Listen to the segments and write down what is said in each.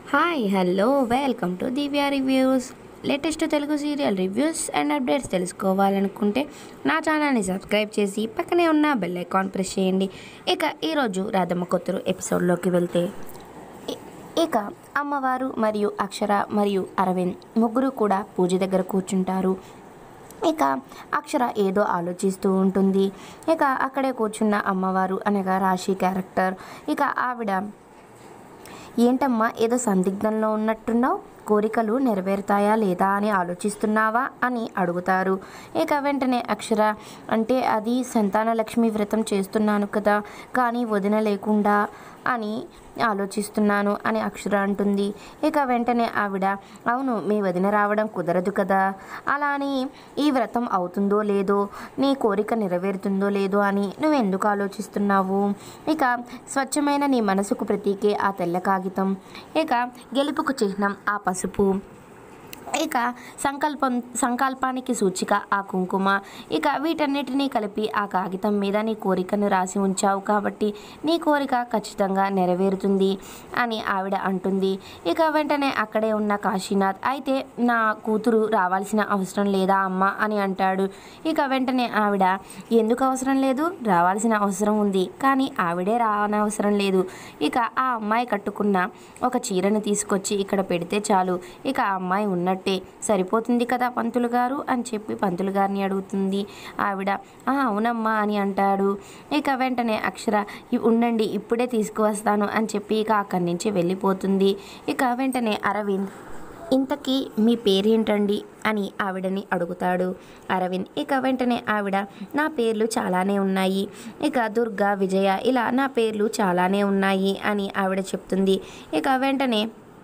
hi hello welcome to Divya reviews latest Telugu serial reviews and updates తెలుసుకోవాలనుకుంటే నా ఛానల్ని subscribe చేసి పక్కనే ఉన్న బెల్ ఐకాన్ ప్రెస్ చేయండి ఇక ఈరోజు రాధమ్మ కొత్తరు ఎపిసోడ్లోకి వెళ్తే ఇ- ఇక అమ్మవారు మరియు అక్షర మరియు అరవింద్ ముగ్గురు కూడా పూజ దగ్గర కూర్చుంటారు ఇక అక్షర ఏదో ఆలోచిస్తూ ఉంటుంది ఇక అక్కడే కూర్చున్న అమ్మవారు అనగా రాశి క్యారెక్టర్ ఇక ఆవిడ ఏంటమ్మా ఏదో సందిగ్ధంలో ఉన్నట్టున్నావు కోరికలు నెరవేరుతాయా లేదా అని ఆలోచిస్తున్నావా అని అడుగుతారు ఇక వెంటనే అక్షర అంటే అది సంతాన లక్ష్మి వ్రతం చేస్తున్నాను కదా కానీ వదిన లేకుండా అని ఆలోచిస్తున్నాను అని అక్షర అంటుంది ఇక వెంటనే ఆవిడ అవును మీ వదిన రావడం కుదరదు కదా అలా అని ఈ వ్రతం అవుతుందో లేదో నీ కోరిక నెరవేరుతుందో లేదో అని నువ్వు ఎందుకు ఆలోచిస్తున్నావు ఇక స్వచ్ఛమైన నీ మనసుకు ప్రతీకే ఆ తెల్ల కాగితం ఇక గెలుపుకు చిహ్నం ఆ పసుపు ఇక సంకల్పం సంకల్పానికి సూచిక ఆ కుంకుమ ఇక వీటన్నిటినీ కలిపి ఆ కాగితం మీద నీ కోరికను రాసి ఉంచావు కాబట్టి నీ కోరిక ఖచ్చితంగా నెరవేరుతుంది అని ఆవిడ అంటుంది ఇక వెంటనే అక్కడే ఉన్న కాశీనాథ్ అయితే నా కూతురు రావాల్సిన అవసరం లేదా అమ్మ అని అంటాడు ఇక వెంటనే ఆవిడ ఎందుకు అవసరం లేదు రావాల్సిన అవసరం ఉంది కానీ ఆవిడే రానవసరం లేదు ఇక ఆ అమ్మాయి కట్టుకున్న ఒక చీరను తీసుకొచ్చి ఇక్కడ పెడితే చాలు ఇక ఆ అమ్మాయి ఉన్నట్టే సరిపోతుంది కదా పంతులు గారు అని చెప్పి పంతులు గారిని అడుగుతుంది ఆవిడ "ఆ, అవునమ్మా అని అంటాడు ఇక వెంటనే అక్షర "ఇ- ఉండండి ఇప్పుడే తీసుకువస్తాను అని చెప్పి ఇక అక్కడి నుంచి వెళ్ళిపోతుంది ఇక వెంటనే అరవింద్ ఇంతకీ మీ పేరేంటండి అని ఆవిడని అడుగుతాడు అరవింద్ ఇక వెంటనే ఆవిడ నా పేర్లు చాలానే ఉన్నాయి ఇక దుర్గా విజయ ఇలా నా పేర్లు చాలానే ఉన్నాయి అని ఆవిడ చెప్తుంది ఇక వెంటనే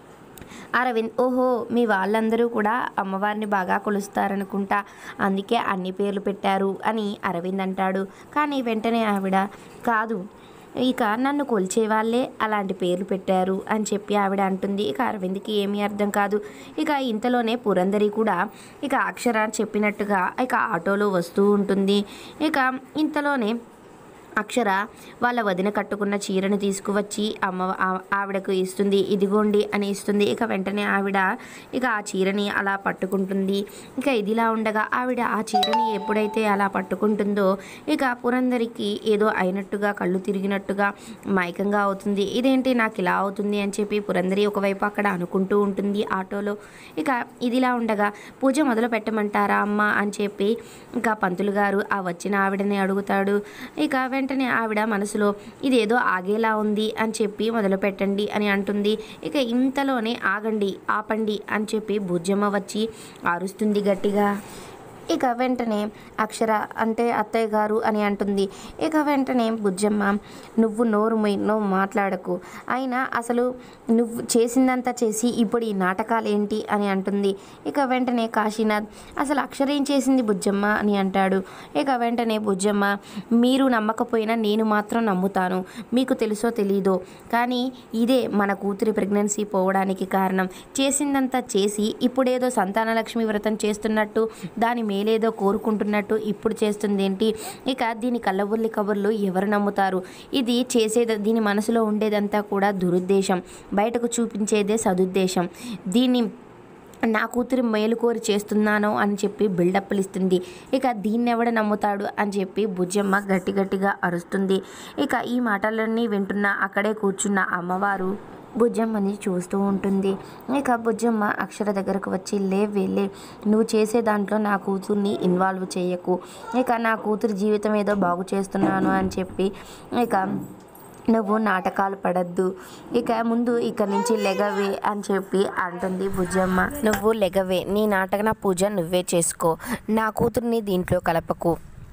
అరవింద్ ఓహో మీ వాళ్ళందరూ కూడా అమ్మవారిని బాగా కొలుస్తారనుకుంటా అందుకే అన్ని పేర్లు పెట్టారు అని అరవింద్ అంటాడు కానీ వెంటనే ఆవిడ కాదు ఇక నన్ను కొలిచే వాళ్ళే అలాంటి పేర్లు పెట్టారు అని చెప్పి ఆవిడ అంటుంది ఇక అరవింద్కి ఏమీ అర్థం కాదు ఇక ఇంతలోనే పురందరి కూడా ఇక అక్షర చెప్పినట్టుగా ఇక ఆటోలో వస్తూ ఉంటుంది ఇక ఇంతలోనే అక్షర వాళ్ళ వదిన కట్టుకున్న చీరను తీసుకువచ్చి అమ్మ ఆ- ఆవిడకు ఇస్తుంది ఇదిగోండి అని ఇస్తుంది ఇక వెంటనే ఆవిడ ఇక ఆ చీరని అలా పట్టుకుంటుంది ఇక ఇదిలా ఉండగా ఆవిడ ఆ చీరని ఎప్పుడైతే అలా పట్టుకుంటుందో ఇక పురందరికి ఏదో అయినట్టుగా కళ్ళు తిరిగినట్టుగా మైకంగా అవుతుంది ఇదేంటి నాకు ఇలా అవుతుంది అని చెప్పి పురందరి ఒకవైపు అక్కడ అనుకుంటూ ఉంటుంది ఆటోలో ఇక ఇదిలా ఉండగా పూజ మొదలు పెట్టమంటారా అమ్మ అని చెప్పి ఇంకా పంతులు గారు ఆ వచ్చిన ఆవిడని అడుగుతాడు ఇక వెంటనే ఆవిడ మనసులో ఇదేదో ఆగేలా ఉంది అని చెప్పి మొదలు పెట్టండి అని అంటుంది ఇక ఇంతలోనే ఆగండి ఆపండి అని చెప్పి బుజ్జమ్మ వచ్చి అరుస్తుంది గట్టిగా ఇక వెంటనే అక్షర అంటే అత్తయ్య గారు అని అంటుంది ఇక వెంటనే బుజ్జమ్మ నువ్వు నోరు మొయ్ నువ్వు మాట్లాడకు అయినా అసలు నువ్వు చేసిందంతా చేసి ఇప్పుడు ఈ నాటకాలు ఏంటి అని అంటుంది ఇక వెంటనే కాశీనాథ్ అసలు అక్షర ఏం చేసింది బుజ్జమ్మ అని అంటాడు ఇక వెంటనే బుజ్జమ్మ మీరు నమ్మకపోయినా నేను మాత్రం నమ్ముతాను మీకు తెలుసో తెలీదో కానీ ఇదే మన కూతురి ప్రెగ్నెన్సీ పోవడానికి కారణం చేసిందంతా చేసి ఇప్పుడేదో సంతానలక్ష్మి వ్రతం చేస్తున్నట్టు దాని మేలేదో కోరుకుంటున్నట్టు ఇప్పుడు చేస్తుంది ఏంటి ఇక దీని కళ్ళబుల్లి కబుర్లు ఎవరు నమ్ముతారు ఇది చేసేది దీని మనసులో ఉండేదంతా కూడా దురుద్దేశం బయటకు చూపించేదే సదుద్దేశం దీన్ని నా కూతురు మేలు కోరి చేస్తున్నాను అని చెప్పి బిల్డప్లు ఇస్తుంది ఇక దీన్ని ఎవడ నమ్ముతాడు అని చెప్పి బుజ్జమ్మ గట్టి గట్టిగా అరుస్తుంది ఇక ఈ మాటలన్నీ వింటున్న అక్కడే కూర్చున్న అమ్మవారు బుజ్జమ్మని చూస్తూ ఉంటుంది ఇక బుజ్జమ్మ అక్షర దగ్గరకు వచ్చి లే వెళ్ళే నువ్వు చేసే దాంట్లో నా కూతుర్ని ఇన్వాల్వ్ చేయకు ఇక నా కూతురు జీవితం ఏదో బాగు చేస్తున్నాను అని చెప్పి ఇక నువ్వు నాటకాలు పడద్దు ఇక ముందు ఇక నుంచి లెగవే అని చెప్పి అంటుంది బుజ్జమ్మ నువ్వు లెగవే నీ నాటకన పూజ నువ్వే చేసుకో నా కూతుర్ని దీంట్లో కలపకు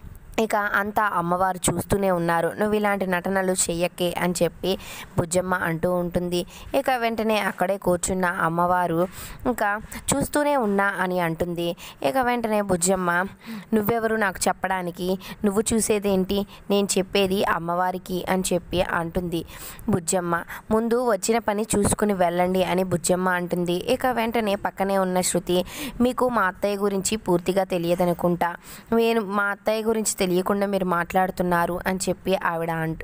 ఇక అంతా అమ్మవారు చూస్తూనే ఉన్నారు నువ్వు ఇలాంటి నటనలు చెయ్యకే అని చెప్పి బుజ్జమ్మ అంటూ ఉంటుంది ఇక వెంటనే అక్కడే కూర్చున్న అమ్మవారు ఇంకా చూస్తూనే ఉన్నా అని అంటుంది ఇక వెంటనే బుజ్జమ్మ నువ్వెవరు నాకు చెప్పడానికి నువ్వు చూసేదేంటి నేను చెప్పేది అమ్మవారికి అని చెప్పి అంటుంది బుజ్జమ్మ ముందు వచ్చిన పని చూసుకుని వెళ్ళండి అని బుజ్జమ్మ అంటుంది ఇక వెంటనే పక్కనే ఉన్న శృతి మీకు మా అత్తయ్య గురించి పూర్తిగా తెలియదనుకుంటా నేను మా అత్తయ్య గురించి తెలియకుండా మీరు మాట్లాడుతున్నారు అని చెప్పి ఆవిడ అంటు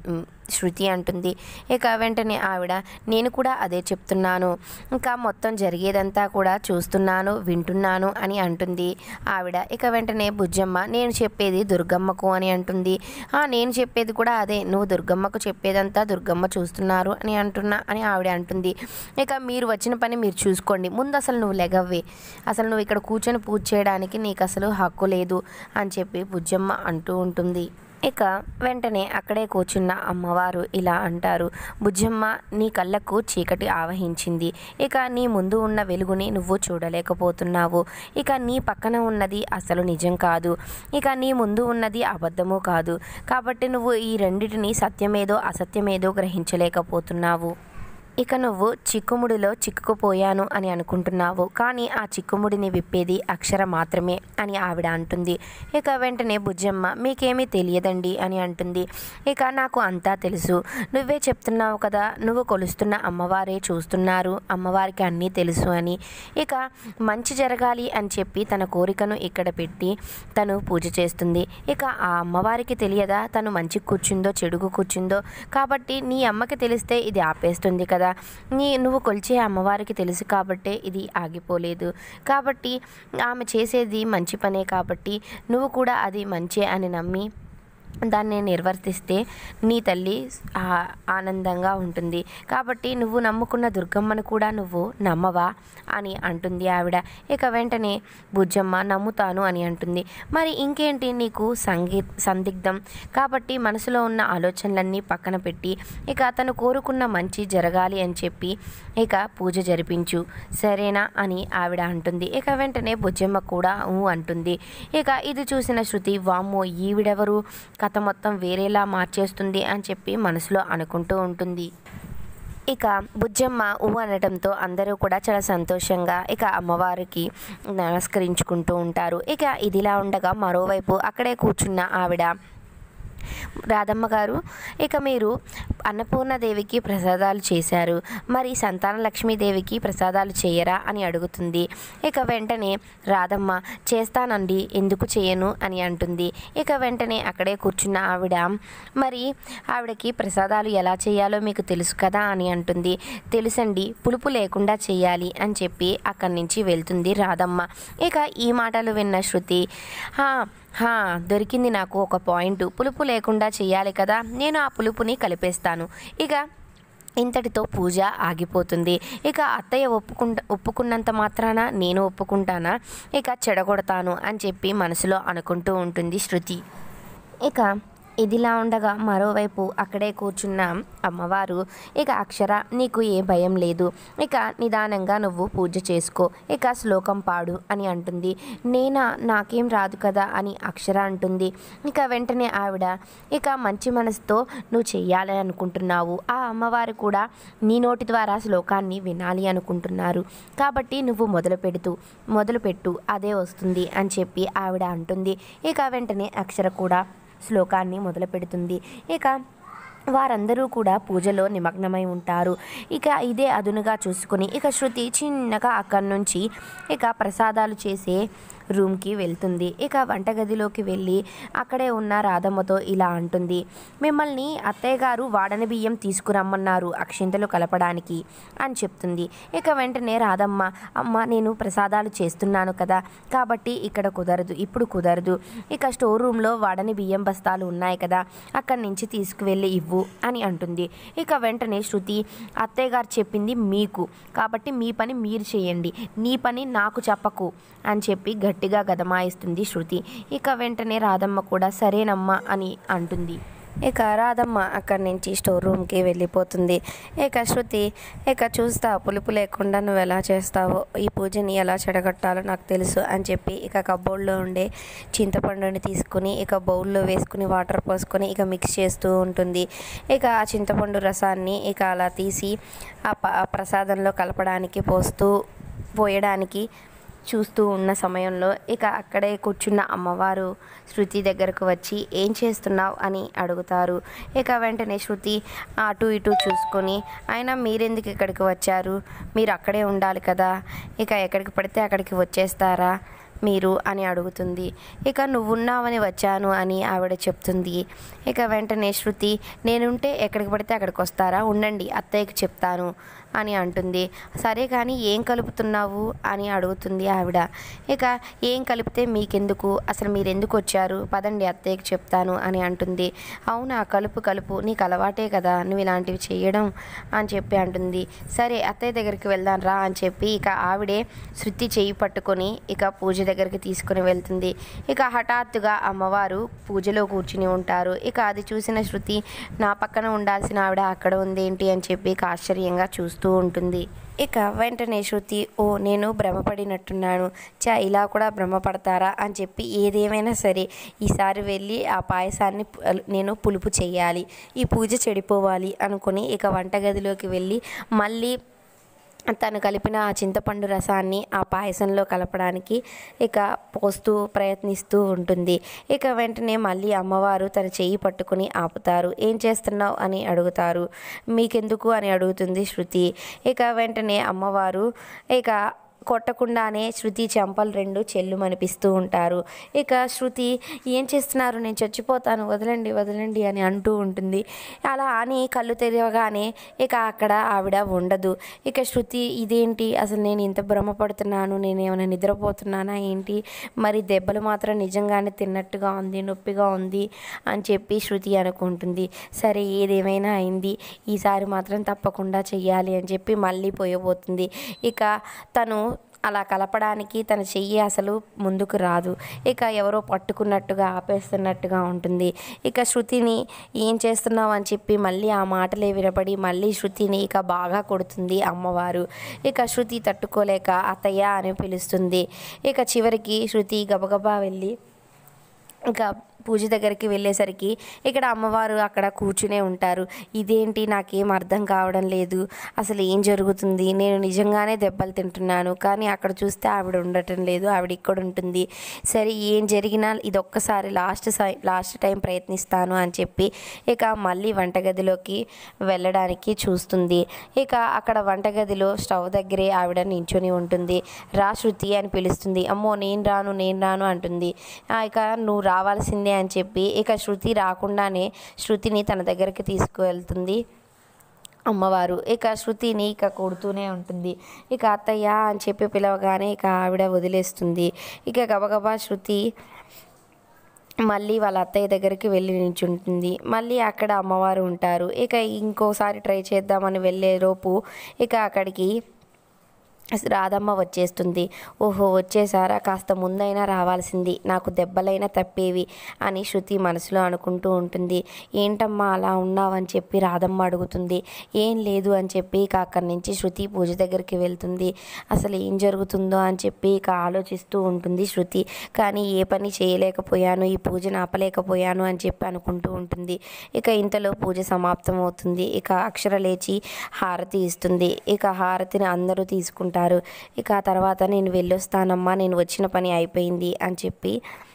శృతి అంటుంది ఇక వెంటనే ఆవిడ నేను కూడా అదే చెప్తున్నాను ఇంకా మొత్తం జరిగేదంతా కూడా చూస్తున్నాను వింటున్నాను అని అంటుంది ఆవిడ ఇక వెంటనే బుజ్జమ్మ నేను చెప్పేది దుర్గమ్మకు అని అంటుంది "ఆ, నేను చెప్పేది కూడా అదే నువ్వు దుర్గమ్మకు చెప్పేదంతా దుర్గమ్మ చూస్తున్నారు అని అంటున్నా అని ఆవిడ అంటుంది ఇక మీరు వచ్చిన పని మీరు చూసుకోండి ముందు అసలు నువ్వు లెగవ్వే అసలు నువ్వు ఇక్కడ కూర్చొని పూజ చేయడానికి నీకు అసలు హక్కు లేదు అని చెప్పి బుజ్జమ్మ అంటూ ఉంటుంది ఇక వెంటనే అక్కడే కూర్చున్న అమ్మవారు ఇలా అంటారు బుజ్జమ్మ నీ కళ్ళకు చీకటి ఆవహించింది ఇక నీ ముందు ఉన్న వెలుగుని నువ్వు చూడలేకపోతున్నావు ఇక నీ పక్కన ఉన్నది అసలు నిజం కాదు ఇక నీ ముందు ఉన్నది అబద్ధము కాదు కాబట్టి నువ్వు ఈ రెండిటిని సత్యమేదో అసత్యమేదో గ్రహించలేకపోతున్నావు ఇక నువ్వు చిక్కుముడిలో చిక్కుకుపోయాను అని అనుకుంటున్నావు కానీ ఆ చిక్కుముడిని విప్పేది అక్షర మాత్రమే అని ఆవిడ అంటుంది ఇక వెంటనే బుజ్జమ్మ మీకేమీ తెలియదండి అని అంటుంది ఇక నాకు అంతా తెలుసు నువ్వే చెప్తున్నావు కదా నువ్వు కొలుస్తున్న అమ్మవారే చూస్తున్నారు అమ్మవారికి అన్నీ తెలుసు అని ఇక మంచి జరగాలి అని చెప్పి తన కోరికను ఇక్కడ పెట్టి తను పూజ చేస్తుంది ఇక ఆ అమ్మవారికి తెలియదా తను మంచి కూర్చుందో చెడుగు కూర్చుందో కాబట్టి నీ అమ్మకి తెలిస్తే ఇది ఆపేస్తుంది కదా నీ నువ్వు కొలిచే అమ్మవారికి తెలుసు కాబట్టే ఇది ఆగిపోలేదు కాబట్టి ఆమె చేసేది మంచి పనే కాబట్టి నువ్వు కూడా అది మంచే అని నమ్మి దాన్ని నిర్వర్తిస్తే నీ తల్లి ఆ- ఆనందంగా ఉంటుంది కాబట్టి నువ్వు నమ్ముకున్న దుర్గమ్మను కూడా నువ్వు నమ్మవా అని అంటుంది ఆవిడ ఇక వెంటనే బుజ్జమ్మ నమ్ముతాను అని అంటుంది మరి ఇంకేంటి నీకు సంగీ సందిగ్ధం కాబట్టి మనసులో ఉన్న ఆలోచనలన్నీ పక్కన పెట్టి ఇక అతను కోరుకున్న మంచి జరగాలి అని చెప్పి ఇక పూజ జరిపించు సరేనా అని ఆవిడ అంటుంది ఇక వెంటనే బుజ్జమ్మ కూడా ఊ అంటుంది ఇక ఇది చూసిన శృతి వామ్మో ఈవిడెవరు కథ మొత్తం వేరేలా మార్చేస్తుంది అని చెప్పి మనసులో అనుకుంటూ ఉంటుంది ఇక బుజ్జమ్మ ఊ అనడంతో అందరూ కూడా చాలా సంతోషంగా ఇక అమ్మవారికి నమస్కరించుకుంటూ ఉంటారు ఇక ఇదిలా ఉండగా మరోవైపు అక్కడే కూర్చున్న ఆవిడ రాధమ్మ గారు ఇక మీరు అన్నపూర్ణదేవికి ప్రసాదాలు చేశారు మరి సంతాన లక్ష్మీదేవికి ప్రసాదాలు చేయరా అని అడుగుతుంది ఇక వెంటనే రాధమ్మ చేస్తానండి ఎందుకు చేయను అని అంటుంది ఇక వెంటనే అక్కడే కూర్చున్న ఆవిడ మరి ఆవిడకి ప్రసాదాలు ఎలా చేయాలో మీకు తెలుసు కదా అని అంటుంది తెలుసండి పులుపు లేకుండా చేయాలి అని చెప్పి అక్కడి నుంచి వెళ్తుంది రాధమ్మ ఇక ఈ మాటలు విన్న శృతి "హా, హా దొరికింది నాకు ఒక పాయింట్ పులుపు లేకుండా చేయాలి కదా నేను ఆ పులుపుని కలిపేస్తాను ఇక ఇంతటితో పూజ ఆగిపోతుంది ఇక అత్తయ్య ఒప్పుకుంట ఒప్పుకున్నంత మాత్రాన నేను ఒప్పుకుంటానా ఇక చెడగొడతాను అని చెప్పి మనసులో అనుకుంటూ ఉంటుంది శృతి ఇక ఇదిలా ఉండగా మరోవైపు అక్కడే కూర్చున్న అమ్మవారు ఇక అక్షర నీకు ఏ భయం లేదు ఇక నిదానంగా నువ్వు పూజ చేసుకో ఇక శ్లోకం పాడు అని అంటుంది నేనా నాకేం రాదు కదా అని అక్షర అంటుంది ఇక వెంటనే ఆవిడ ఇక మంచి మనసుతో నువ్వు చెయ్యాలని అనుకుంటున్నావు ఆ అమ్మవారు కూడా నీ నోటి ద్వారా శ్లోకాన్ని వినాలి అనుకుంటున్నారు కాబట్టి నువ్వు మొదలు పెడుతూ మొదలుపెట్టు అదే వస్తుంది అని చెప్పి ఆవిడ అంటుంది ఇక వెంటనే అక్షర కూడా శ్లోకాన్ని మొదలు పెడుతుంది ఇక వారందరూ కూడా పూజలో నిమగ్నమై ఉంటారు ఇక ఇదే అదునుగా చూసుకుని ఇక శృతి చిన్నగా అక్కడి నుంచి ఇక ప్రసాదాలు చేసే రూమ్కి వెళ్తుంది ఇక వంటగదిలోకి వెళ్ళి అక్కడే ఉన్న రాధమ్మతో ఇలా అంటుంది మిమ్మల్ని అత్తయ్య గారు వాడని బియ్యం తీసుకురమ్మన్నారు అక్షింతలు కలపడానికి అని చెప్తుంది ఇక వెంటనే రాధమ్మ అమ్మ నేను ప్రసాదాలు చేస్తున్నాను కదా కాబట్టి ఇక్కడ కుదరదు ఇప్పుడు కుదరదు ఇక స్టోర్ రూమ్లో వాడని బియ్యం బస్తాలు ఉన్నాయి కదా అక్కడి నుంచి తీసుకువెళ్ళి ఇవ్వు అని అంటుంది ఇక వెంటనే శృతి అత్తయ్య గారు చెప్పింది మీకు కాబట్టి మీ పని మీరు చేయండి నీ పని నాకు చెప్పకు అని చెప్పి గట్టిగా గదమాయిస్తుంది శృతి ఇక వెంటనే రాధమ్మ కూడా సరేనమ్మా అని అంటుంది ఇక రాధమ్మ అక్కడి నుంచి స్టోర్ రూమ్కి వెళ్ళిపోతుంది ఇక శృతి ఇక చూస్తా పులుపు లేకుండా నువ్వు ఎలా చేస్తావో ఈ పూజని ఎలా చెడగొట్టాలో నాకు తెలుసు అని చెప్పి ఇక కబోర్డ్లో ఉండే చింతపండుని తీసుకుని ఇక బౌల్లో వేసుకుని వాటర్ పోసుకొని ఇక మిక్స్ చేస్తూ ఉంటుంది ఇక ఆ చింతపండు రసాన్ని ఇక అలా తీసి ఆ ప- ఆ ప్రసాదంలో కలపడానికి పోస్తూ పోయడానికి చూస్తూ ఉన్న సమయంలో ఇక అక్కడే కూర్చున్న అమ్మవారు శృతి దగ్గరకు వచ్చి ఏం చేస్తున్నావు అని అడుగుతారు ఇక వెంటనే శృతి అటు ఇటు చూసుకొని అయినా మీరెందుకు ఇక్కడికి వచ్చారు మీరు అక్కడే ఉండాలి కదా ఇక ఎక్కడికి పడితే అక్కడికి వచ్చేస్తారా మీరు అని అడుగుతుంది ఇక నువ్వున్నావని వచ్చాను అని ఆవిడ చెప్తుంది ఇక వెంటనే శృతి నేనుంటే ఎక్కడికి పడితే అక్కడికి వస్తారా ఉండండి అత్తయ్యకి చెప్తాను అని అంటుంది సరే కానీ ఏం కలుపుతున్నావు అని అడుగుతుంది ఆవిడ ఇక ఏం కలిపితే మీకెందుకు అసలు మీరు ఎందుకు వచ్చారు పదండి అత్తయ్యకి చెప్తాను అని అంటుంది అవునా కలుపు కలుపు నీకు అలవాటే కదా నువ్వు ఇలాంటివి చేయడం అని చెప్పి అంటుంది సరే అత్తయ్య దగ్గరికి వెళ్దాం రా అని చెప్పి ఇక ఆవిడే శృతి చెయ్యి పట్టుకొని ఇక పూజ దగ్గరికి తీసుకుని వెళ్తుంది ఇక హఠాత్తుగా అమ్మవారు పూజలో కూర్చుని ఉంటారు ఇక అది చూసిన శృతి నా పక్కన ఉండాల్సిన ఆవిడ అక్కడ ఉంది ఏంటి అని చెప్పి ఇక ఆశ్చర్యంగా చూస్తూ ఉంటుంది ఇక వెంటనే శృతి ఓ నేను భ్రమపడినట్టున్నాను చా ఇలా కూడా భ్రమపడతారా అని చెప్పి ఏదేమైనా సరే ఈసారి వెళ్ళి ఆ పాయసాన్ని పు- నేను పులుపు చేయాలి ఈ పూజ చెడిపోవాలి అనుకుని ఇక వంటగదిలోకి వెళ్ళి మళ్ళీ తను కలిపిన ఆ చింతపండు రసాన్ని ఆ పాయసంలో కలపడానికి ఇక పోస్తూ ప్రయత్నిస్తూ ఉంటుంది ఇక వెంటనే మళ్ళీ అమ్మవారు తన చెయ్యి పట్టుకుని ఆపుతారు ఏం చేస్తున్నావు అని అడుగుతారు మీకెందుకు అని అడుగుతుంది శృతి ఇక వెంటనే అమ్మవారు ఇక కొట్టకుండానే శృతి చెంపలు రెండు చెల్లుమనిపిస్తూ ఉంటారు ఇక శృతి ఏం చేస్తున్నారు నేను చచ్చిపోతాను వదలండి వదలండి అని అంటూ ఉంటుంది అలా అని కళ్ళు తెరవగానే ఇక అక్కడ ఆవిడ ఉండదు ఇక శృతి ఇదేంటి అసలు నేను ఇంత భ్రమపడుతున్నాను నేను ఏమైనా నిద్రపోతున్నానా ఏంటి మరి దెబ్బలు మాత్రం నిజంగానే తిన్నట్టుగా ఉంది నొప్పిగా ఉంది అని చెప్పి శృతి అనుకుంటుంది సరే ఏదేమైనా అయింది ఈసారి మాత్రం తప్పకుండా చెయ్యాలి అని చెప్పి మళ్ళీ పోయబోతుంది ఇక తను అలా కలపడానికి తన చెయ్యి అసలు ముందుకు రాదు ఇక ఎవరో పట్టుకున్నట్టుగా ఆపేస్తున్నట్టుగా ఉంటుంది ఇక శృతిని ఏం చేస్తున్నావు అని చెప్పి మళ్ళీ ఆ మాటలే వినపడి మళ్ళీ శృతిని ఇక బాగా కొడుతుంది అమ్మవారు ఇక శృతి తట్టుకోలేక అత్తయ్య అని పిలుస్తుంది ఇక చివరికి శృతి గబగబా వెళ్ళి ఇంకా పూజ దగ్గరికి వెళ్ళేసరికి ఇక్కడ అమ్మవారు అక్కడ కూర్చునే ఉంటారు ఇదేంటి నాకేం అర్థం కావడం లేదు అసలు ఏం జరుగుతుంది నేను నిజంగానే దెబ్బలు తింటున్నాను కానీ అక్కడ చూస్తే ఆవిడ ఉండటం లేదు ఆవిడ ఇక్కడ ఉంటుంది సరే ఏం జరిగినా ఇది ఒక్కసారి లాస్ట్ సై లాస్ట్ టైం ప్రయత్నిస్తాను అని చెప్పి ఇక మళ్ళీ వంటగదిలోకి వెళ్ళడానికి చూస్తుంది ఇక అక్కడ వంటగదిలో స్టవ్ దగ్గరే ఆవిడ నించుని ఉంటుంది రా శృతి అని పిలుస్తుంది అమ్మో నేను రాను నేను రాను అంటుంది ఆ, ఇక నువ్వు రావాల్సిందే అని చెప్పి ఇక శృతి రాకుండానే శృతిని తన దగ్గరికి తీసుకువెళ్తుంది అమ్మవారు ఇక శృతిని ఇక కొడుతూనే ఉంటుంది ఇక అత్తయ్య అని చెప్పి పిలవగానే ఇక ఆవిడ వదిలేస్తుంది ఇక గబగబా శృతి మళ్ళీ వాళ్ళ అత్తయ్య దగ్గరికి వెళ్ళి నించుంటుంది మళ్ళీ అక్కడ అమ్మవారు ఉంటారు ఇక ఇంకోసారి ట్రై చేద్దామని వెళ్ళే లోపు ఇక అక్కడికి రాధమ్మ వచ్చేస్తుంది ఓహో వచ్చేసారా కాస్త ముందైనా రావాల్సింది నాకు దెబ్బలైనా తప్పేవి అని శృతి మనసులో అనుకుంటూ ఉంటుంది ఏంటమ్మా అలా ఉన్నావని చెప్పి రాధమ్మ అడుగుతుంది ఏం లేదు అని చెప్పి ఇక అక్కడి నుంచి శృతి పూజ దగ్గరికి వెళ్తుంది అసలు ఏం జరుగుతుందో అని చెప్పి ఇక ఆలోచిస్తూ ఉంటుంది శృతి కానీ ఏ పని చేయలేకపోయాను ఈ పూజను ఆపలేకపోయాను అని చెప్పి అనుకుంటూ ఉంటుంది ఇక ఇంతలో పూజ సమాప్తం అవుతుంది ఇక అక్షర లేచి హారతి ఇస్తుంది ఇక హారతిని అందరూ తీసుకుంటారు ఇక ఆ తర్వాత నేను వెళ్ళొస్తానమ్మా నేను వచ్చిన పని అయిపోయింది అని చెప్పి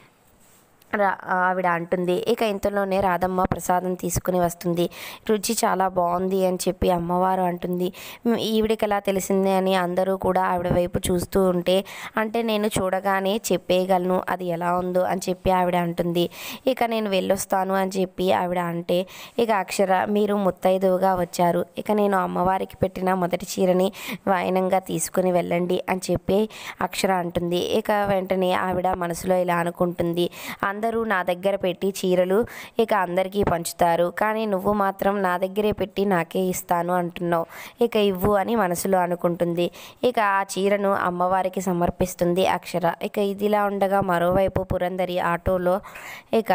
రా ఆవిడ అంటుంది ఇక ఇంతలోనే రాధమ్మ ప్రసాదం తీసుకుని వస్తుంది రుచి చాలా బాగుంది అని చెప్పి అమ్మవారు అంటుంది "మ్, ఈవిడికి ఎలా తెలిసింది అని అందరూ కూడా ఆవిడ వైపు చూస్తూ ఉంటే అంటే నేను చూడగానే చెప్పేయగలను అది ఎలా ఉందో అని చెప్పి ఆవిడ అంటుంది ఇక నేను వెళ్ళొస్తాను అని చెప్పి ఆవిడ అంటే ఇక అక్షర మీరు ముత్తైదువుగా వచ్చారు ఇక నేను అమ్మవారికి పెట్టిన మొదటి చీరని వాయనంగా తీసుకుని వెళ్ళండి అని చెప్పి అక్షర అంటుంది ఇక వెంటనే ఆవిడ మనసులో ఇలా అనుకుంటుంది అందరూ నా దగ్గర పెట్టి చీరలు ఇక అందరికీ పంచుతారు కానీ నువ్వు మాత్రం నా దగ్గరే పెట్టి నాకే ఇస్తాను అంటున్నావు ఇక ఇవ్వు అని మనసులో అనుకుంటుంది ఇక ఆ చీరను అమ్మవారికి సమర్పిస్తుంది అక్షర ఇక ఇదిలా ఉండగా మరోవైపు పురంధరి ఆటోలో ఇక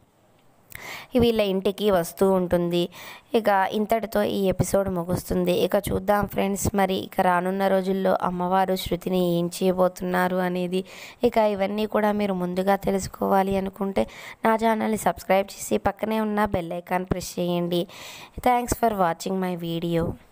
వీళ్ళ ఇంటికి వస్తూ ఉంటుంది ఇక ఇంతటితో ఈ ఎపిసోడ్ ముగుస్తుంది ఇక చూద్దాం ఫ్రెండ్స్ మరి ఇక రానున్న రోజుల్లో అమ్మవారు శృతిని ఏం చేయబోతున్నారు అనేది ఇక ఇవన్నీ కూడా మీరు ముందుగా తెలుసుకోవాలి అనుకుంటే నా ఛానల్ని సబ్స్క్రైబ్ చేసి పక్కనే ఉన్న బెల్ ఐకాన్ ప్రెస్ చేయండి thanks for watching my video